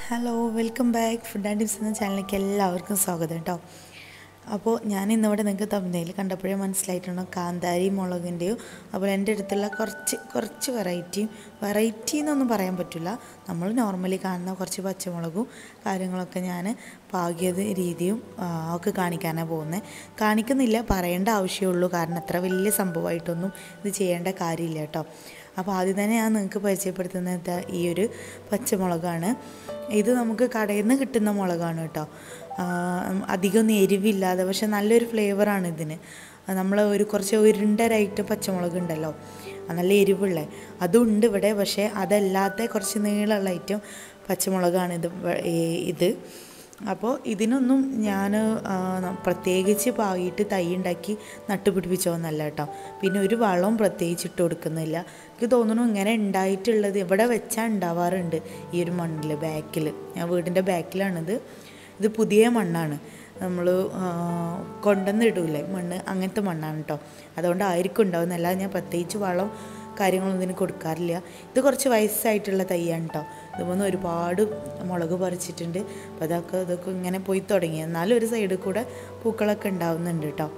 hello welcome back food and tips എന്ന ചാനലിലേക്ക് എല്ലാവർക്കും സ്വാഗതം കേട്ടോ അപ്പോൾ ഞാൻ ഇന്നിവിടെ നിങ്ങൾക്ക് തമിഴ്നയിൽ കണ്ടപ്പോഴേ മനസ്സിലായിട്ടുണ്ടോ കാന്താരി മുളകിൻ്റെയും അപ്പോൾ എൻ്റെ അടുത്തുള്ള കുറച്ച് കുറച്ച് വെറൈറ്റിയും വെറൈറ്റി എന്നൊന്നും പറയാൻ പറ്റില്ല നമ്മൾ നോർമലി കാണുന്ന കുറച്ച് പച്ചമുളകും കാര്യങ്ങളൊക്കെ ഞാൻ പാകിയത് രീതിയും ആ, ഒക്കെ കാണിക്കാനാണ് പോകുന്നത് കാണിക്കുന്നില്ല പറയേണ്ട ആവശ്യമുള്ളൂ കാരണം അത്ര വലിയ സംഭവമായിട്ടൊന്നും ഇത് ചെയ്യേണ്ട കാര്യമില്ല കേട്ടോ അപ്പോൾ ആദ്യം തന്നെ ഞാൻ നിങ്ങൾക്ക് പരിചയപ്പെടുത്തുന്നത് ദാ ഈ ഒരു പച്ചമുളകാണ് ഇത് നമുക്ക് കടയിൽ നിന്ന് കിട്ടുന്ന മുളകാണ് കേട്ടോ ആ, അധികമൊന്നും എരിവില്ലാതെ പക്ഷെ നല്ലൊരു ഫ്ലേവറാണ് ഇതിന് നമ്മൾ ഒരു കുറച്ച് ഉരുണ്ടരായിട്ട് പച്ചമുളക് ഉണ്ടല്ലോ ആ, നല്ല എരിവുള്ള അതും ഉണ്ട് ഇവിടെ പക്ഷേ അതല്ലാത്ത കുറച്ച് നീളമുള്ള ഐറ്റം പച്ചമുളകാണ് ഇത് വ- ഈ- ഇത് അപ്പോൾ ഇതിനൊന്നും ഞാൻ പ്രത്യേകിച്ച് പാകിയിട്ട് തൈ ഉണ്ടാക്കി നട്ടുപിടിപ്പിച്ചോന്നല്ല കേട്ടോ പിന്നെ ഒരു വളവും പ്രത്യേകിച്ച് ഇട്ട് കൊടുക്കുന്നില്ല എനിക്ക് തോന്നുന്നു ഇങ്ങനെ ഉണ്ടായിട്ടുള്ളത് ഇവിടെ വെച്ചാൽ ഉണ്ടാവാറുണ്ട് ഈ ഒരു മണ്ണിൽ ബാക്കിൽ ഞാൻ വീടിൻ്റെ ബാക്കിലാണിത് ഇത് പുതിയ മണ്ണാണ് നമ്മൾ കൊണ്ടുവന്ന് ഇടൂലേ മണ്ണ് അങ്ങനത്തെ മണ്ണാണ് കേട്ടോ അതുകൊണ്ടായിരിക്കും ഉണ്ടാവുന്നത് അല്ലാതെ ഞാൻ പ്രത്യേകിച്ച് വളം കാര്യങ്ങളൊന്നും ഇതിന് കൊടുക്കാറില്ല ഇത് കുറച്ച് വയസ്സായിട്ടുള്ള തൈയാണ് കേട്ടോ ഇതുമൊന്ന് ഒരുപാട് മുളക് പറിച്ചിട്ടുണ്ട് അപ്പോൾ അതൊക്കെ ഇതൊക്കെ ഇങ്ങനെ പോയി തുടങ്ങി എന്നാലും ഒരു സൈഡിൽ കൂടെ പൂക്കളൊക്കെ ഉണ്ടാവുന്നുണ്ട് കേട്ടോ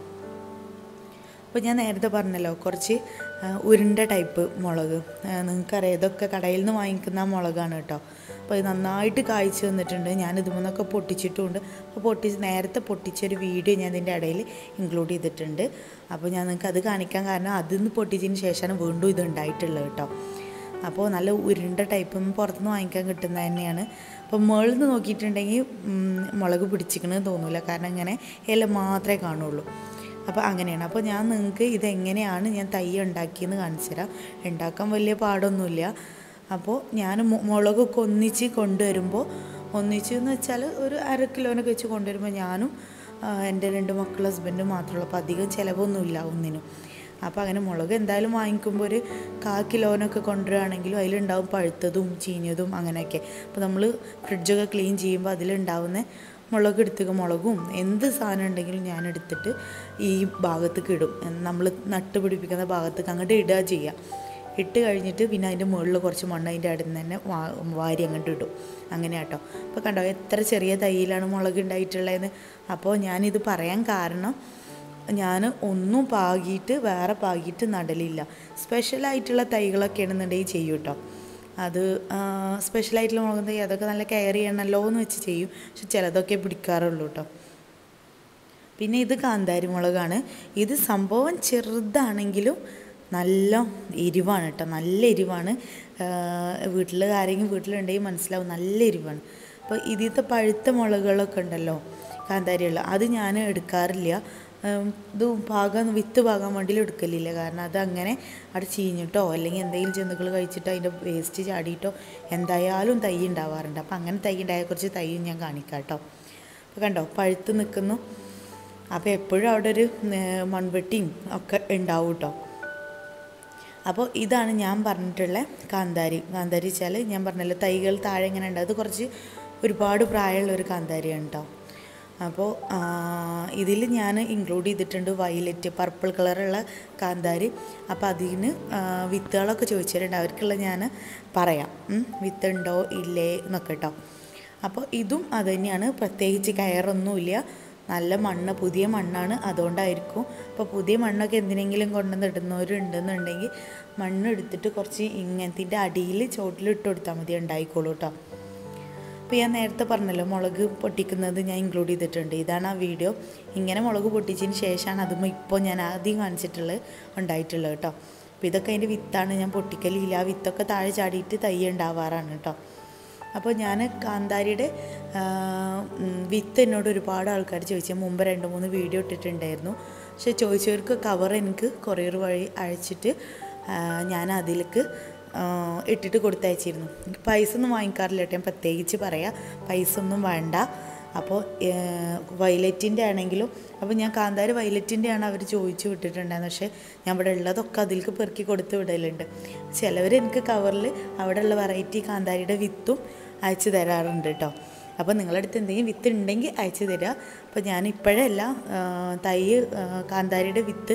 അപ്പോൾ ഞാൻ നേരത്തെ പറഞ്ഞല്ലോ കുറച്ച് ആ, ഉരുണ്ട ടൈപ്പ് മുളക് ആ, നിങ്ങൾക്കറിയാം ഇതൊക്കെ കടയിൽ നിന്ന് വാങ്ങിക്കുന്ന മുളകാണ് കേട്ടോ അപ്പോൾ ഇത് നന്നായിട്ട് കായ്ച്ചു വന്നിട്ടുണ്ട് ഞാൻ ഇതുമൊന്നൊക്കെ പൊട്ടിച്ചിട്ടുമുണ്ട് അപ്പോൾ പൊട്ടിച്ച് നേരത്തെ പൊട്ടിച്ചൊരു വീഡിയോ ഞാൻ ഇതിൻ്റെ ഇടയിൽ ഇൻക്ലൂഡ് ചെയ്തിട്ടുണ്ട് അപ്പോൾ ഞാൻ നിങ്ങൾക്ക് അത് കാണിക്കാൻ കാരണം അതിൽ നിന്ന് പൊട്ടിച്ചതിന് ശേഷമാണ് വീണ്ടും ഇത് ഉണ്ടായിട്ടുള്ളത് കേട്ടോ അപ്പോൾ നല്ല ഉരുണ്ട ടൈപ്പ് പുറത്തുനിന്ന് വാങ്ങിക്കാൻ കിട്ടുന്നത് തന്നെയാണ് അപ്പോൾ മുകളിൽ നിന്ന് നോക്കിയിട്ടുണ്ടെങ്കിൽ ഉം, മുളക് പിടിച്ചിക്കണമെന്ന് തോന്നില്ല കാരണം ഇങ്ങനെ ഇല മാത്രമേ കാണുള്ളൂ അപ്പോൾ അങ്ങനെയാണ് അപ്പോൾ ഞാൻ നിങ്ങൾക്ക് ഇതെങ്ങനെയാണ് ഞാൻ തൈ ഉണ്ടാക്കിയെന്ന് കാണിച്ചു തരാം ഉണ്ടാക്കാൻ വലിയ പാടൊന്നുമില്ല അപ്പോൾ ഞാൻ മു- മുളകൊക്കെ ഒന്നിച്ച് കൊണ്ടുവരുമ്പോൾ ഒന്നിച്ച് എന്ന് വെച്ചാൽ ഒരു അര കിലോനൊക്കെ വെച്ച് കൊണ്ടുവരുമ്പോൾ ഞാനും ആ, എൻ്റെ രണ്ട് മക്കളും ഹസ്ബൻഡും മാത്രമേ ഉള്ളൂ അപ്പോൾ അധികം ചിലവൊന്നുമില്ല ഒന്നിനും അപ്പോൾ അങ്ങനെ മുളക് എന്തായാലും വാങ്ങിക്കുമ്പോൾ ഒരു കാ കിലോനൊക്കെ കൊണ്ടുവരികയാണെങ്കിലും അതിലുണ്ടാവും പഴുത്തതും ചീഞ്ഞതും അങ്ങനെയൊക്കെ അപ്പോൾ നമ്മൾ ഫ്രിഡ്ജൊക്കെ ക്ലീൻ ചെയ്യുമ്പോൾ അതിലുണ്ടാവുന്ന മുളക് എടുത്തുക മുളകും എന്ത് സാധനം ഉണ്ടെങ്കിലും ഞാൻ എടുത്തിട്ട് ഈ ഭാഗത്തേക്ക് ഇടും നമ്മൾ നട്ട് പിടിപ്പിക്കുന്ന ഭാഗത്തേക്ക് അങ്ങോട്ട് ഇടുക ചെയ്യുക ഇട്ട് കഴിഞ്ഞിട്ട് പിന്നെ അതിൻ്റെ മുകളിൽ കുറച്ച് മണ്ണ് അതിൻ്റെ അടുത്ത് തന്നെ വാ- വാരി അങ്ങോട്ട് ഇടും അങ്ങനെ കേട്ടോ അപ്പോൾ കണ്ടോ എത്ര ചെറിയ തൈയിലാണ് മുളക് ഉണ്ടായിട്ടുള്ളതെന്ന് അപ്പോൾ ഞാനിത് പറയാൻ കാരണം ഞാൻ ഒന്നും പാകിയിട്ട് വേറെ പാകിയിട്ട് നടലില്ല സ്പെഷ്യലായിട്ടുള്ള തൈകളൊക്കെ ആണെന്നുണ്ടെങ്കിൽ ചെയ്യും കേട്ടോ അത് സ്പെഷ്യലായിട്ടുള്ള മുളക് തൈ അതൊക്കെ നല്ല കെയർ ചെയ്യണമല്ലോ എന്ന് വെച്ച് ചെയ്യും പക്ഷെ ചിലതൊക്കെ പിടിക്കാറുള്ളൂ കേട്ടോ പിന്നെ ഇത് കാന്താരി മുളകാണ് ഇത് സംഭവം ചെറുതാണെങ്കിലും നല്ല എരിവാണ് കേട്ടോ നല്ല എരിവാണ് വീട്ടിൽ ആരെങ്കിലും വീട്ടിലുണ്ടെങ്കിൽ മനസ്സിലാവും നല്ല എരിവാണ് അപ്പോൾ ഇതിലത്തെ പഴുത്ത മുളകുകളൊക്കെ ഉണ്ടല്ലോ കാന്താരിയുള്ള അത് ഞാൻ എടുക്കാറില്ല ഉം, ഇത് പാകാൻ വിത്ത് പാകാൻ വേണ്ടി എടുക്കലില്ല കാരണം അത് അങ്ങനെ അവിടെ ചീഞ്ഞിട്ടോ അല്ലെങ്കിൽ എന്തെങ്കിലും ജന്തുക്കൾ കഴിച്ചിട്ടോ അതിൻ്റെ വേസ്റ്റ് ചാടിയിട്ടോ എന്തായാലും തൈ ഉണ്ടാവാറുണ്ട് അപ്പോൾ അങ്ങനെ തൈ ഉണ്ടായ കുറച്ച് തൈയും ഞാൻ കാണിക്കാം കേട്ടോ അപ്പോൾ കണ്ടോ പഴുത്ത് നിൽക്കുന്നു അപ്പോൾ എപ്പോഴും അവിടെ ഒരു ഏർ, മൺവെട്ടിയും ഒക്കെ ഉണ്ടാവും കേട്ടോ അപ്പോൾ ഇതാണ് ഞാൻ പറഞ്ഞിട്ടുള്ള കാന്താരി കാന്താരി വെച്ചാൽ ഞാൻ പറഞ്ഞല്ലോ തൈകൾ താഴെ ഇങ്ങനെ ഉണ്ട് അത് കുറച്ച് ഒരുപാട് പ്രായമുള്ള ഒരു കാന്താരിയാണ് കേട്ടോ അപ്പോൾ ഇതിൽ ഞാൻ ഇൻക്ലൂഡ് ചെയ്തിട്ടുണ്ട് വയലറ്റ് പർപ്പിൾ കളറുള്ള കാന്താരി അപ്പോൾ അതിന് ആ, വിത്തുകളൊക്കെ ചോദിച്ചിട്ടുണ്ട് അവർക്കുള്ള ഞാൻ പറയാം ഉം, വിത്തുണ്ടോ ഇല്ലേ എന്നൊക്കെ കേട്ടോ അപ്പോൾ ഇതും അത് തന്നെയാണ് പ്രത്യേകിച്ച് കയറൊന്നുമില്ല നല്ല മണ്ണ് പുതിയ മണ്ണാണ് അതുകൊണ്ടായിരിക്കും അപ്പോൾ പുതിയ മണ്ണൊക്കെ എന്തിനെങ്കിലും കൊണ്ടുവന്ന് ഇടുന്നവരുണ്ടെന്നുണ്ടെങ്കിൽ മണ്ണ് എടുത്തിട്ട് കുറച്ച് ഇങ്ങനത്തിൻ്റെ അടിയിൽ ചോട്ടിലിട്ട് കൊടുത്താൽ മതി ഉണ്ടായിക്കോളൂ കേട്ടോ അപ്പോൾ ഞാൻ നേരത്തെ പറഞ്ഞല്ലോ മുളക് പൊട്ടിക്കുന്നത് ഞാൻ ഇൻക്ലൂഡ് ചെയ്തിട്ടുണ്ട് ഇതാണ് ആ വീഡിയോ ഇങ്ങനെ മുളക് പൊട്ടിച്ചതിന് ശേഷമാണ് അതും ഇപ്പോൾ ഞാൻ ആദ്യം കാണിച്ചിട്ടുള്ളത് ഉണ്ടായിട്ടുള്ളത് കേട്ടോ അപ്പോൾ ഇതൊക്കെ അതിൻ്റെ വിത്താണ് ഞാൻ പൊട്ടിക്കലില്ല ആ വിത്തൊക്കെ താഴെ ചാടിയിട്ട് തൈ ഉണ്ടാവാറാണ് കേട്ടോ അപ്പോൾ ഞാൻ കാന്താരിയുടെ ആ, ഉം, വിത്ത് എന്നോട് ഒരുപാട് ആൾക്കാർ ചോദിച്ചു മുമ്പ് രണ്ട് മൂന്ന് വീഡിയോ ഇട്ടിട്ടുണ്ടായിരുന്നു പക്ഷെ ചോദിച്ചവർക്ക് കവർ എനിക്ക് കൊറിയർ വഴി അയച്ചിട്ട് ആ, ഞാൻ അതിലേക്ക് ആ, ഇട്ടിട്ട് കൊടുത്തയച്ചിരുന്നു എനിക്ക് പൈസ ഒന്നും വാങ്ങിക്കാറില്ല കേട്ടോ ഞാൻ പ്രത്യേകിച്ച് പറയാം പൈസ ഒന്നും വേണ്ട അപ്പോൾ വയലറ്റിൻ്റെ ആണെങ്കിലും അപ്പോൾ ഞാൻ കാന്താരി വയലറ്റിൻ്റെ ആണ് അവർ ചോദിച്ചു വിട്ടിട്ടുണ്ടായിരുന്നു പക്ഷേ ഞാൻ ഇവിടെ ഉള്ളതൊക്കെ അതിലേക്ക് പെറുക്കി കൊടുത്ത് വിടലുണ്ട് ചിലവർ എനിക്ക് കവറിൽ അവിടെ ഉള്ള വെറൈറ്റി കാന്താരിയുടെ വിത്തും അയച്ചു തരാറുണ്ട് കേട്ടോ അപ്പോൾ നിങ്ങളുടെ അടുത്ത് എന്തെങ്കിലും വിത്ത് ഉണ്ടെങ്കിൽ അയച്ചു തരിക അപ്പോൾ ഞാൻ ഇപ്പോഴല്ല ആ, തൈ ആ, കാന്താരിയുടെ വിത്ത്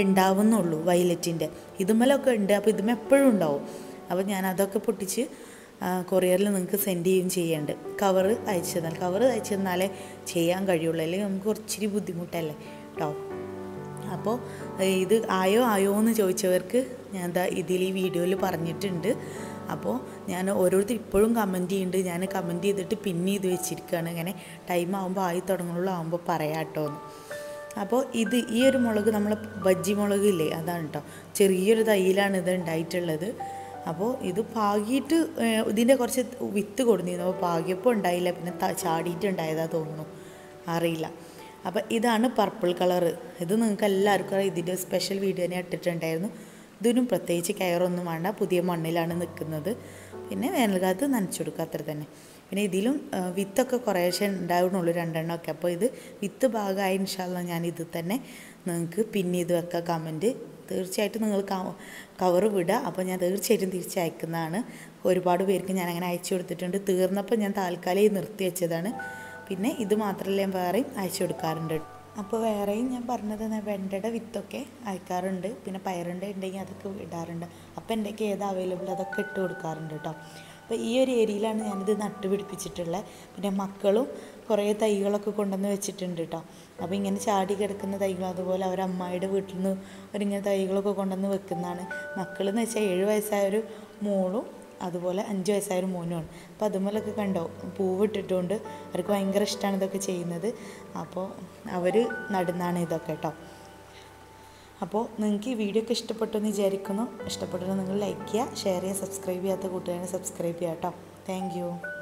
ഉണ്ടാവുന്നുള്ളൂ വയലറ്റിൻ്റെ ഇതുമലൊക്കെ ഉണ്ട് അപ്പോൾ ഇതുമ എപ്പോഴും ഉണ്ടാവും അപ്പോൾ ഞാൻ അതൊക്കെ പൊട്ടിച്ച് കൊറിയറിൽ നിങ്ങൾക്ക് സെൻഡ് ചെയ്യുകയും ചെയ്യുന്നുണ്ട് കവർ അയച്ചു തന്നാൽ കവർ അയച്ചു തന്നാലേ ചെയ്യാൻ കഴിയുള്ളൂ അല്ലെങ്കിൽ നമുക്ക് കുറച്ചിരി ബുദ്ധിമുട്ടല്ലേ കേട്ടോ അപ്പോൾ ഇത് ആയോ ആയോ എന്ന് ചോദിച്ചവർക്ക് ഞാൻ എന്താ ഇതിൽ ഈ വീഡിയോയിൽ പറഞ്ഞിട്ടുണ്ട് അപ്പോൾ ഞാൻ ഓരോരുത്തർ ഇപ്പോഴും കമൻറ്റ് ചെയ്യുന്നുണ്ട് ഞാൻ കമൻറ്റ് ചെയ്തിട്ട് പിന്നെ ഇത് വെച്ചിരിക്കുകയാണ് ഇങ്ങനെ ടൈം ആകുമ്പോൾ ആയി തുടങ്ങുള്ളൂ ആകുമ്പോൾ പറയാം കേട്ടോ എന്ന് അപ്പോൾ ഇത് ഈ ഒരു മുളക് നമ്മൾ ബജ്ജി മുളക് ഇല്ലേ അതാണ് കേട്ടോ ചെറിയൊരു തൈയിലാണ് ഇത് ഉണ്ടായിട്ടുള്ളത് അപ്പോൾ ഇത് പാകിയിട്ട് ഏഹ്, ഇതിൻ്റെ കുറച്ച് വിത്ത് കൊടുത്തിരുന്നു അപ്പോൾ പാകിയപ്പോൾ ഉണ്ടായില്ല പിന്നെ ത- ചാടിയിട്ട് ഉണ്ടായതാ തോന്നുന്നു അറിയില്ല അപ്പോൾ ഇതാണ് പർപ്പിൾ കളറ് ഇത് നിങ്ങൾക്ക് എല്ലാവർക്കും അറിയാം ഇതിൻ്റെ സ്പെഷ്യൽ വീഡിയോ തന്നെ ഇട്ടിട്ടുണ്ടായിരുന്നു ഇതിനും പ്രത്യേകിച്ച് കയറൊന്നും വേണ്ട പുതിയ മണ്ണിലാണ് നിൽക്കുന്നത് പിന്നെ വേനൽക്കാലത്ത് നനച്ചു കൊടുക്കുക അത്ര തന്നെ പിന്നെ ഇതിലും ആ, വിത്തൊക്കെ കുറേശ്ശെ ഉണ്ടാവുന്നുള്ളൂ രണ്ടെണ്ണമൊക്കെ അപ്പോൾ ഇത് വിത്ത് ഭാഗമായി ഇൻഷാല്ല ഞാൻ ഇത് തന്നെ നിങ്ങൾക്ക് പിന്നെ ഇത് വെക്കാം കമൻറ്റ് തീർച്ചയായിട്ടും നിങ്ങൾ കവർ വിടുക അപ്പോൾ ഞാൻ തീർച്ചയായിട്ടും തിരിച്ചയക്കുന്നതാണ് ഒരുപാട് പേർക്ക് ഞാൻ അങ്ങനെ അയച്ചു കൊടുത്തിട്ടുണ്ട് തീർന്നപ്പോൾ ഞാൻ താൽക്കാലികം നിർത്തി വെച്ചതാണ് പിന്നെ ഇത് മാത്രമല്ല ഞാൻ വേറെയും അയച്ചു കൊടുക്കാറുണ്ട് അപ്പോൾ വേറെയും ഞാൻ പറഞ്ഞത് ഞാൻ വെണ്ടയുടെ വിത്തൊക്കെ അയക്കാറുണ്ട് പിന്നെ പയറുണ്ട ഉണ്ടെങ്കിൽ അതൊക്കെ ഇടാറുണ്ട് അപ്പോൾ എൻ്റെയൊക്കെ ഏത് അവൈലബിൾ അതൊക്കെ ഇട്ട് കൊടുക്കാറുണ്ട് കേട്ടോ അപ്പോൾ ഈ ഒരു ഏരിയയിലാണ് ഞാനിത് നട്ടുപിടിപ്പിച്ചിട്ടുള്ളത് പിന്നെ മക്കളും കുറേ തൈകളൊക്കെ കൊണ്ടുവന്ന് വെച്ചിട്ടുണ്ട് കേട്ടോ അപ്പോൾ ഇങ്ങനെ ചാടി കിടക്കുന്ന തൈകൾ അതുപോലെ അവർ അമ്മായിയുടെ വീട്ടിൽ നിന്ന് അവരിങ്ങനെ തൈകളൊക്കെ കൊണ്ടുവന്ന് വെക്കുന്നതാണ് മക്കളെന്ന് വെച്ചാൽ ഏഴ് വയസ്സായ ഒരു മോളും അതുപോലെ അഞ്ച് വയസ്സായ ഒരു മോനുമാണ് അപ്പോൾ അതുമൂലൊക്കെ കണ്ടോ പൂവിട്ടിട്ടുകൊണ്ട് അവർക്ക് ഭയങ്കര ഇഷ്ടമാണ് ഇതൊക്കെ ചെയ്യുന്നത് അപ്പോൾ അവർ നടുന്നതാണ് ഇതൊക്കെ കേട്ടോ അപ്പോൾ നിങ്ങൾക്ക് ഈ വീഡിയോ ഒക്കെ ഇഷ്ടപ്പെട്ടു എന്ന് വിചാരിക്കുന്നു ഇഷ്ടപ്പെട്ടെങ്കിൽ നിങ്ങൾ ലൈക്ക് ചെയ്യുക ഷെയർ ചെയ്യുക സബ്സ്ക്രൈബ് ചെയ്യാത്ത കൂട്ടുകാരെ സബ്സ്ക്രൈബ് ചെയ്യുക കേട്ടോ താങ്ക് യു